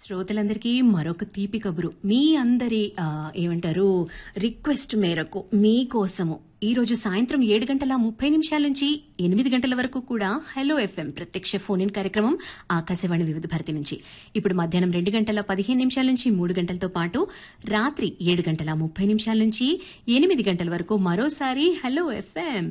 శ్రోతలందరికీ మరొక తీపి కబురు మీ అందరి ఆ, ఏమంటారు రిక్వెస్ట్ మేరకు మీకోసము ఈ రోజు సాయంత్రం ఏడు గంటల ముప్పై నిమిషాల నుంచి ఎనిమిది గంటల వరకు కూడా హలో ఎఫ్ఎం ప్రత్యక్ష ఫోన్ ఇన్ కార్యక్రమం ఆకాశవాణి వివిధ భారతి నుంచి ఇప్పుడు మధ్యాహ్నం రెండు గంటల పదిహేను నిమిషాల నుంచి మూడు గంటలతో పాటు రాత్రి ఏడు గంటల ముప్పై నిమిషాల నుంచి ఎనిమిది గంటల వరకు మరోసారి హలో ఎఫ్ఎం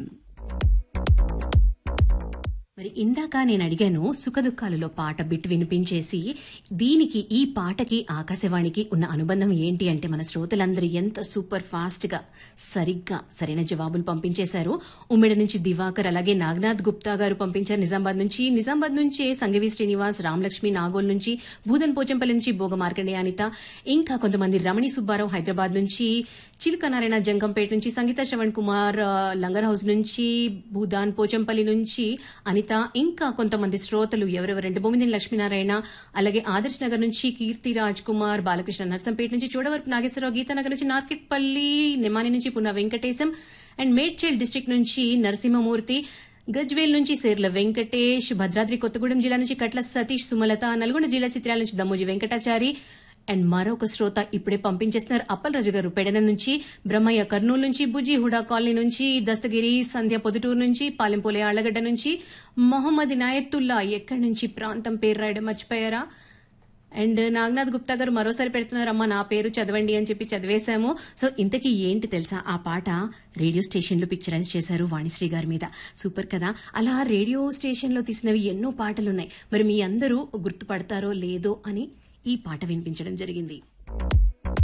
మరి ఇందాక నేను అడిగాను సుఖదుఖాలలో పాట బిట్ వినిపించేసి దీనికి ఈ పాటకి ఆకాశవాణికి ఉన్న అనుబంధం ఏంటి అంటే మన శ్రోతలందరూ ఎంత సూపర్ ఫాస్ట్ గా సరిగ్గా సరైన జవాబులు పంపించేశారు ఉమ్మిడి నుంచి దివాకర్ అలాగే నాగనాథ్ గుప్తా గారు పంపించారు నిజామాబాద్ నుంచి నిజామాబాద్ నుంచి సంగవి శ్రీనివాస్ రామలక్ష్మి నాగోల్ నుంచి భూదన్ పోచంపల్లి నుంచి భోగ మార్కండే అనిత ఇంకా కొంతమంది రమణి సుబ్బారావు హైదరాబాద్ నుంచి చిలుక నారాయణ జంగంపేట నుంచి సంగీత శ్రవణ్ కుమార్ ఆ, లంగర్ హౌస్ నుంచి భూదాన్ పోచంపల్లి నుంచి అనిత ఇంకా కొంతమంది శ్రోతలు ఎవరెవరంటే బొమ్మిదిని లక్ష్మీనారాయణ అలాగే ఆదర్శ్ నగర్ నుంచి కీర్తి రాజ్ కుమార్ బాలకృష్ణ నర్సంపేట నుంచి చూడవరపు నాగేశ్వరరావు గీతానగర్ నుంచి నార్కెట్పల్లి నిమాని నుంచి పున్న వెంకటేశం అండ్ మేడ్చల్ డిస్టిక్ నుంచి నరసింహమూర్తి గజ్వేల్ నుంచి సేర్ల వెంకటేష్ భద్రాద్రి కొత్తగూడెం జిల్లా నుంచి కట్ల సతీష్ సుమలత నల్గొండ జిల్లా చిత్రాల నుంచి దమ్మోజి వెంకటాచారి అండ్ మరొక శ్రోత ఇప్పుడే పంపించేస్తున్నారు అప్పల్ రాజు గారు పెడన నుంచి బ్రహ్మయ్య కర్నూలు నుంచి బుజి హుడా కాలనీ నుంచి దస్తగిరి సంధ్య పొదుటూరు నుంచి పాలెంపోలే ఆళ్లగడ్డ నుంచి మొహమ్మద్ నాయత్తుల్లా ఎక్కడి నుంచి ప్రాంతం పేరు రాయడం మర్చిపోయారా అండ్ నాగనాథ్ గుప్తా గారు మరోసారి పెడుతున్నారు అమ్మా నా పేరు చదవండి అని చెప్పి చదివేశాము సో ఇంతకీ ఏంటి తెలుసా ఆ పాట రేడియో స్టేషన్ లో పిక్చరైజ్ చేశారు వాణిశ్రీ గారి మీద సూపర్ కదా అలా రేడియో స్టేషన్ లో తీసినవి ఎన్నో పాటలున్నాయి మరి మీ అందరూ గుర్తుపడతారో లేదో అని ఈ పాట వినిపించడం జరిగింది